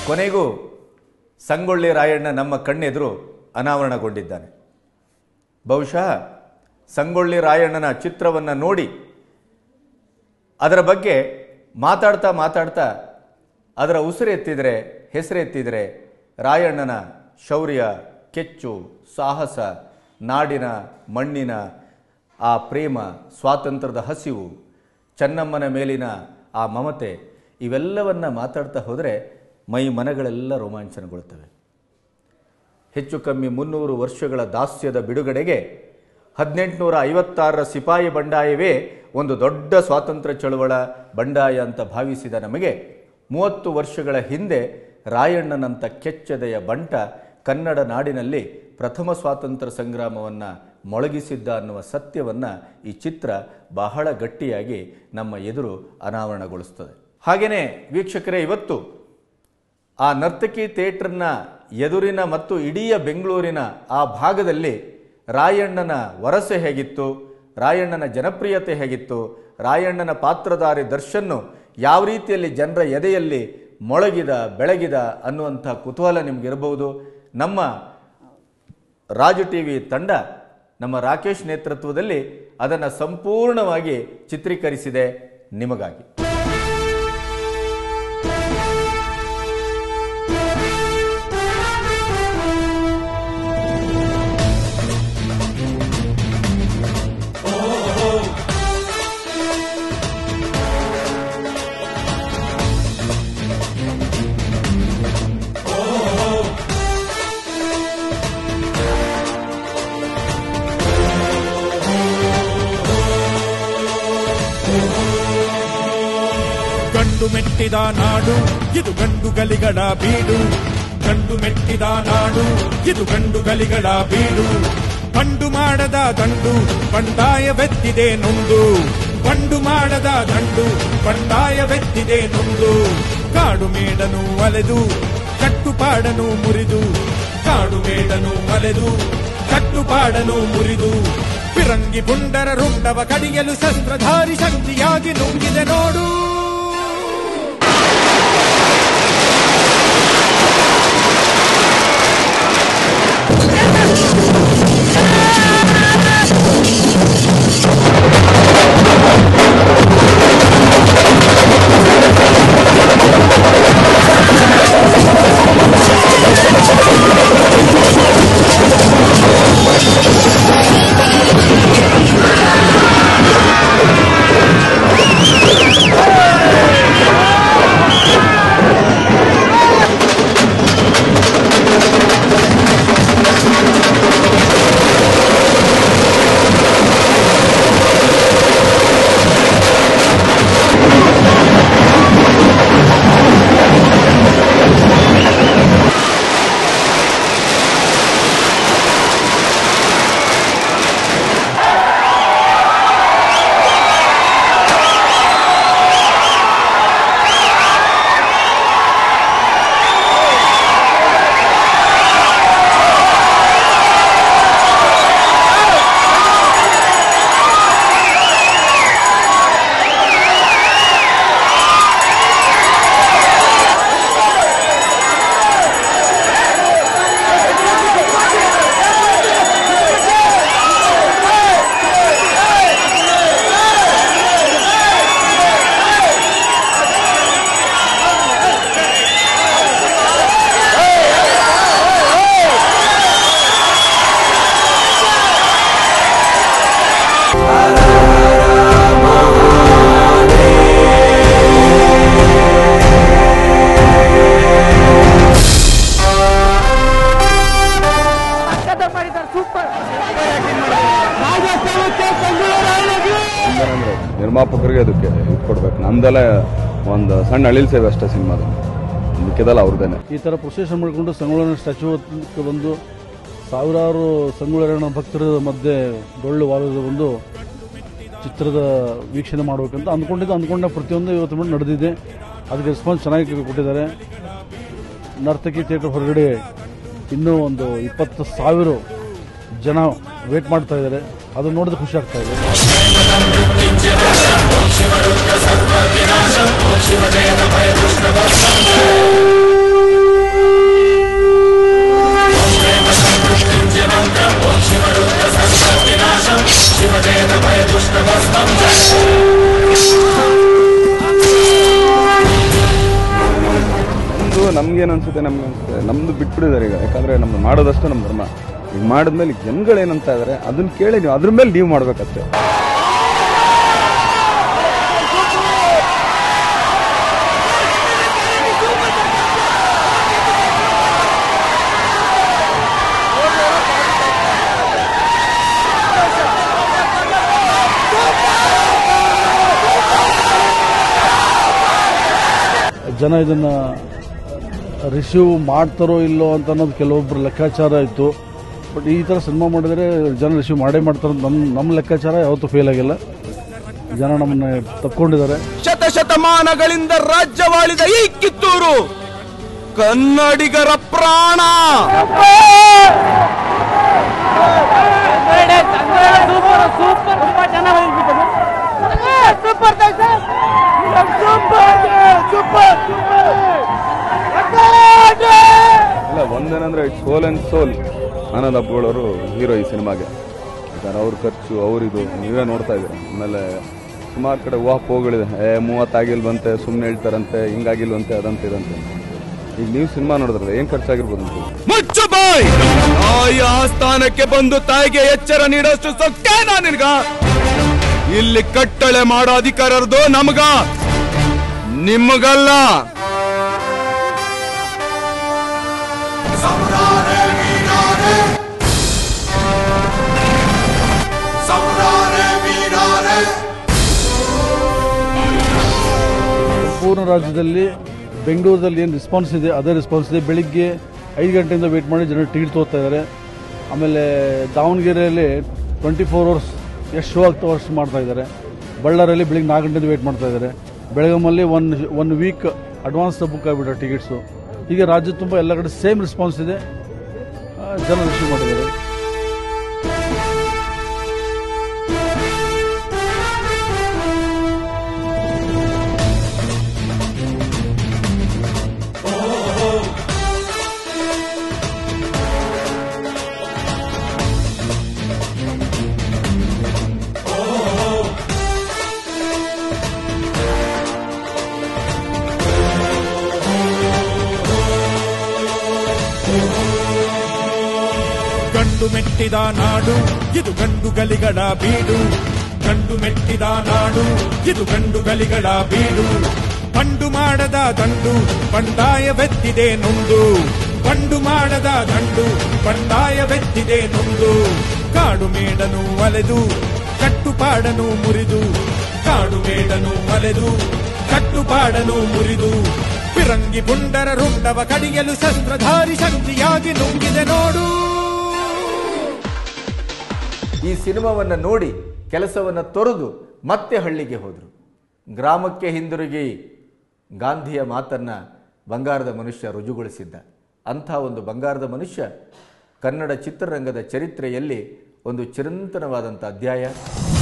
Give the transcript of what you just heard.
ಕೊನೆಗೂ ಸಂಗೊಳ್ಳಿ ರಾಯಣ್ಣ ನಮ್ಮ ಕಣ್ಣೆದುರು ಅನಾವರಣಗೊಂಡಿದ್ದಾನೆ ಬಹುಶಃ ಸಂಗೊಳ್ಳಿ ರಾಯಣ್ಣನ ಚಿತ್ರವನ್ನು ನೋಡಿ ಅದರ ಬಗ್ಗೆ ಮಾತಾಡ್ತಾ ಮಾತಾಡ್ತಾ ಅದರ ಉಸಿರು ಎತ್ತಿದರೆ ಹೆಸರು ಎತ್ತಿದರೆ ರಾಯಣ್ಣನ ಶೌರ್ಯ ಕೆಚ್ಚು ಸಾಹಸ ನಾಡಿನ ಮಣ್ಣಿನ ಆ ಪ್ರೇಮ ಸ್ವಾತಂತ್ರ್ಯದ ಹಸಿವು ಚೆನ್ನಮ್ಮನ ಮೇಲಿನ ಆ ಮಮತೆ ಇವೆಲ್ಲವನ್ನ ಮಾತಾಡ್ತಾ ಹೋದರೆ ಮೈ ಮನಗಳೆಲ್ಲ ರೋಮಾಂಚನಗೊಳ್ಳುತ್ತವೆ ಹೆಚ್ಚು ಕಮ್ಮಿ ಮುನ್ನೂರು ವರ್ಷಗಳ ದಾಸ್ಯದ ಬಿಡುಗಡೆಗೆ ಹದಿನೆಂಟುನೂರ ಐವತ್ತಾರರ ಸಿಪಾಯಿ ಬಂಡಾಯವೇ ಒಂದು ದೊಡ್ಡ ಸ್ವಾತಂತ್ರ್ಯ ಚಳುವಳ ಬಂಡಾಯ ಅಂತ ಭಾವಿಸಿದ ನಮಗೆ ಮೂವತ್ತು ವರ್ಷಗಳ ಹಿಂದೆ ರಾಯಣ್ಣನಂಥ ಕೆಚ್ಚದೆಯ ಬಂಟ ಕನ್ನಡ ನಾಡಿನಲ್ಲಿ ಪ್ರಥಮ ಸ್ವಾತಂತ್ರ್ಯ ಸಂಗ್ರಾಮವನ್ನು ಮೊಳಗಿಸಿದ್ದ ಅನ್ನುವ ಸತ್ಯವನ್ನು ಈ ಚಿತ್ರ ಬಹಳ ಗಟ್ಟಿಯಾಗಿ ನಮ್ಮ ಎದುರು ಅನಾವರಣಗೊಳಿಸ್ತದೆ ಹಾಗೆಯೇ ವೀಕ್ಷಕರೇ ಇವತ್ತು ಆ ನರ್ತಕಿ ಥಿಯೇಟರ್ನ ಎದುರಿನ ಮತ್ತು ಇಡೀ ಬೆಂಗಳೂರಿನ ಆ ಭಾಗದಲ್ಲಿ ರಾಯಣ್ಣನ ವರಸೆ ಹೇಗಿತ್ತು ರಾಯಣ್ಣನ ಜನಪ್ರಿಯತೆ ಹೇಗಿತ್ತು ರಾಯಣ್ಣನ ಪಾತ್ರಧಾರಿ ದರ್ಶನ್ನು ಯಾವ ರೀತಿಯಲ್ಲಿ ಜನರ ಎದೆಯಲ್ಲಿ ಮೊಳಗಿದ ಬೆಳಗಿದ ಅನ್ನುವಂಥ ಕುತೂಹಲ ನಿಮಗಿರಬಹುದು ನಮ್ಮ ರಾಜು ಟಿ ವಿ ತಂಡ ನಮ್ಮ ರಾಕೇಶ್ ನೇತೃತ್ವದಲ್ಲಿ ಅದನ್ನು ಸಂಪೂರ್ಣವಾಗಿ ಚಿತ್ರೀಕರಿಸಿದೆ ನಿಮಗಾಗಿ ಗಂಡು ಮೆಟ್ಟಿದ ನಾಡು ಇದು ಗಂಡು ಗಲಿಗಳ ಬೀಡು ಗಂಡು ಮೆಟ್ಟಿದ ನಾಡು ಇದು ಗಂಡು ಗಲಿಗಳ ಬೀಡು ಬಂಡು ಮಾಡದ ದಂಡು ಬಂಡಾಯವೆತ್ತಿದೆ ನೊಂದು ಬಂಡು ಮಾಡದ ದಂಡು ಬಂಡಾಯವೆತ್ತಿದೆ ನೊಂದು ಕಾಡು ಮೇಡನು ಅಲೆದು ಕಟ್ಟುಪಾಡನು ಮುರಿದು ಕಾಡು ಮೇಡನು ಅಲೆದು ಕಟ್ಟುಪಾಡನು ಮುರಿದು ಫಿರಂಗಿ ಪುಂಡರ ರುಂಡವ ಕಡಿಯಲು ಶಸ್ತ್ರಧಾರಿ ಶಕ್ತಿಯಾಗಿ ನುಂಗಿದೆ ನೋಡು ಸಖತ್ ಮಾಡಿದ್ದಾರೆ ಸೂಪರ್ ಅಂದ್ರೆ ನಿರ್ಮಾಪಕರಿಗೆ ಅದಕ್ಕೆ ಇದು ಕೊಡ್ಬೇಕು ನಮ್ದೆಲ್ಲ ಒಂದು ಸಣ್ಣ ಅಳಿಲ್ ಸೇವೆ ಅಷ್ಟೇ ಸಿನಿಮಾದ ಮಿಕ್ಕಿದಲ್ಲ ಅವ್ರದ್ದೇನೆ ಈ ಥರ ಪ್ರೊಸೆಷನ್ ಮಾಡಿಕೊಂಡು ಸಂಗೊಳ್ಳಿ ಸ್ಟ್ಯಾಚ್ಯೂ ಬಂದು ಸಾವಿರಾರು ಸಂಗೊಳ್ಳಿ ಭಕ್ತರ ಮಧ್ಯೆ ಡೊಳ್ಳು ವಾರದ ಬಂದು ಚಿತ್ರದ ವೀಕ್ಷಣೆ ಮಾಡಬೇಕಂತ ಅಂದ್ಕೊಂಡಿದ್ದು ಅಂದ್ಕೊಂಡ ಪ್ರತಿಯೊಂದು ಇವತ್ತು ಮಾಡಿ ನಡೆದಿದೆ ಅದಕ್ಕೆ ರೆಸ್ಪಾನ್ಸ್ ಚೆನ್ನಾಗಿ ಕೊಟ್ಟಿದ್ದಾರೆ ನರ್ತಕಿ ಥಿಯೇಟರ್ ಹೊರಗಡೆ ಇನ್ನೂ ಒಂದು ಇಪ್ಪತ್ತು ಸಾವಿರ ಜನ ವೇಟ್ ಮಾಡ್ತಾ ಇದ್ದಾರೆ ಅದನ್ನು ನೋಡಿದ್ರೆ ಖುಷಿ ಆಗ್ತಾ ಇದೆ ಿ ನಮ್ಗೇನು ಅನ್ಸುತ್ತೆ ನಮ್ಗೆ ಅನ್ಸುತ್ತೆ ನಮ್ದು ಬಿಟ್ಬಿಟ್ಟಿದ್ದಾರೆ ಈಗ ಯಾಕಂದ್ರೆ ನಮ್ದು ಮಾಡೋದಷ್ಟೇ ನಮ್ಮ ಧರ್ಮ ಈಗ ಮಾಡಿದ್ಮೇಲೆ ಈಗ ಜನಗಳೇನಂತ ಇದಾರೆ ಅದನ್ನ ಕೇಳಿ ನೀವು ಅದ್ರ ಮೇಲೆ ನೀವು ಮಾಡ್ಬೇಕಷ್ಟೇ ಜನ ಇದನ್ನ ರಿಸೀವ್ ಮಾಡ್ತಾರೋ ಇಲ್ಲೋ ಅಂತ ಅನ್ನೋದು ಕೆಲವೊಬ್ಬರು ಲೆಕ್ಕಾಚಾರ ಇತ್ತು ಬಟ್ ಈ ಥರ ಸಿನಿಮಾ ಮಾಡಿದರೆ ಜನ ರಿಸೀವ್ ಮಾಡೇ ಮಾಡ್ತಾರೆ ಅಂತ ನಮ್ಮ ನಮ್ಮ ಲೆಕ್ಕಾಚಾರ ಯಾವತ್ತೂ ಫೇಲ್ ಆಗಿಲ್ಲ ಜನ ನಮ್ಮನ್ನ ತಪ್ಕೊಂಡಿದ್ದಾರೆ ಶತಶತಮಾನಗಳಿಂದ ರಾಜ್ಯವಾಳಿದ ಈ ಕಿತ್ತೂರು ಕನ್ನಡಿಗರ ಪ್ರಾಣ ಸೂಪರ್ ಸೂಪರ್ ತುಂಬಾ ಚೆನ್ನಾಗಿ ಸೂಪರ್ ಸೂಪರ್ ಸೂಪರ್ ಇಲ್ಲ ಒಂದೇನಂದ್ರೆ it's soul and soul Anand ಅಬ್ಬಗಳವರು ಹೀರೋ ಈ ಸಿನಿಮಾಗೆ ಯಾಕಂದ್ರೆ ಅವ್ರ ಖರ್ಚು ಅವರಿದು ನೀವೇ ನೋಡ್ತಾ ಇದ್ದೀರ ಆಮೇಲೆ ಸುಮಾರು ಕಡೆ ವಾಪ್ ಹೋಗಳಿದೆ ಏ ಮೂವತ್ತಾಗಿಲ್ವಂತೆ ಸುಮ್ಮನೆ ಹೇಳ್ತಾರಂತೆ ಹಿಂಗಾಗಿಲ್ವಂತೆ ಅದಂತೆ ಇದಂತೆ ಈಗ ನೀವು ಸಿನಿಮಾ ನೋಡಿದ್ರಲ್ಲ ಏನು ಖರ್ಚಾಗಿರ್ಬೋದು ಅಂತ ಮುಚ್ಚು ಬಾಯ್ ತಾಯಿ ಆಸ್ಥಾನಕ್ಕೆ ಬಂದು ತಾಯಿಗೆ ಎಚ್ಚರ ನೀಡೋಷ್ಟು ಸೊಕ್ಕೇನಾ ನಿನ್ಗ ಇಲ್ಲಿ ಕಟ್ಟಳೆ ಮಾಡೋ ಅಧಿಕಾರ ಇರೋದು ನಮಗ ನಿಮಗಲ್ಲ ಸಂಪೂರ್ಣ ರಾಜ್ಯದಲ್ಲಿ ಬೆಂಗಳೂರಲ್ಲಿ ಏನು ರೆಸ್ಪಾನ್ಸ್ ಇದೆ ಅದೇ ರೆಸ್ಪಾನ್ಸ್ ಇದೆ ಬೆಳಿಗ್ಗೆ ಐದು ಗಂಟೆಯಿಂದ ವೇಟ್ ಮಾಡಿ ಜನರು ಟಿಕೆಟ್ ತೊಗೋತಾ ಇದ್ದಾರೆ ಆಮೇಲೆ ದಾವಣಗೆರೆಯಲ್ಲಿ ಟ್ವೆಂಟಿ ಫೋರ್ ಅವರ್ಸ್ ಎಷ್ಟು ಶೋ ಆಗ್ತಾ ಅಷ್ಟು ಮಾಡ್ತಾ ಇದ್ದಾರೆ ಬಳ್ಳಾರಿಯಲ್ಲಿ ಬೆಳಿಗ್ಗೆ ನಾಲ್ಕು ಗಂಟೆಯಿಂದ ವೇಟ್ ಮಾಡ್ತಾ ಇದ್ದಾರೆ ಬೆಳಗಾಮಲ್ಲಿ one one week advance book ಆಗಿಬಿಟ್ರೆ ಟಿಕೆಟ್ಸು ಹೀಗೆ ರಾಜ್ಯ ತುಂಬ ಎಲ್ಲ ಕಡೆ ಸೇಮ್ ರೆಸ್ಪಾನ್ಸ್ ಇದೆ ಆ, ಜನ ರಿಸೀವ್ ಮಾಡಿದ್ದಾರೆ ಗಂಡು ಮೆಟ್ಟಿದ ನಾಡು ಇದು ಗಂಡು ಗಲಿಗಳ ಬೀಡು ಗಂಡು ಮೆಟ್ಟಿದ ನಾಡು ಇದು ಗಂಡು ಗಲಿಗಳ ಬೀಡು ಪಂಡು ಮಾಡದ ದಂಡು ಬಂಡಾಯವೆತ್ತಿದೆ ನೊಂದು ಪಂಡು ಮಾಡದ ದಂಡು ಬಂಡಾಯವೆತ್ತಿದೆ ನೊಂದು ಕಾಡು ಮೇಡನು ಅಲೆದು ಕಟ್ಟುಪಾಡನು ಮುರಿದು ಕಾಡು ಮೇಡನು ಅಲೆದು ಕಟ್ಟುಪಾಡನು ಮುರಿದು ಪಿರಂಗಿ ಪುಂಡರ ರುಂಡವ ಕಡಿಯಲು ಶಸ್ತ್ರಧಾರಿ ಶಕ್ತಿಯಾಗಿ ನುಂಗಿದೆ ನೋಡು ಈ ಸಿನಿಮಾವನ್ನು ನೋಡಿ ಕೆಲಸವನ್ನು ತೊರೆದು ಮತ್ತೆ ಹಳ್ಳಿಗೆ ಹೋದರು ಗ್ರಾಮಕ್ಕೆ ಹಿಂದಿರುಗಿ ಗಾಂಧಿಯ ಮಾತನ್ನು ಬಂಗಾರದ ಮನುಷ್ಯ ರುಜುಗೊಳಿಸಿದ್ದ ಅಂಥ ಒಂದು ಬಂಗಾರದ ಮನುಷ್ಯ ಕನ್ನಡ ಚಿತ್ರರಂಗದ ಚರಿತ್ರೆಯಲ್ಲಿ ಒಂದು ಚಿರಂತನವಾದಂಥ ಅಧ್ಯಾಯ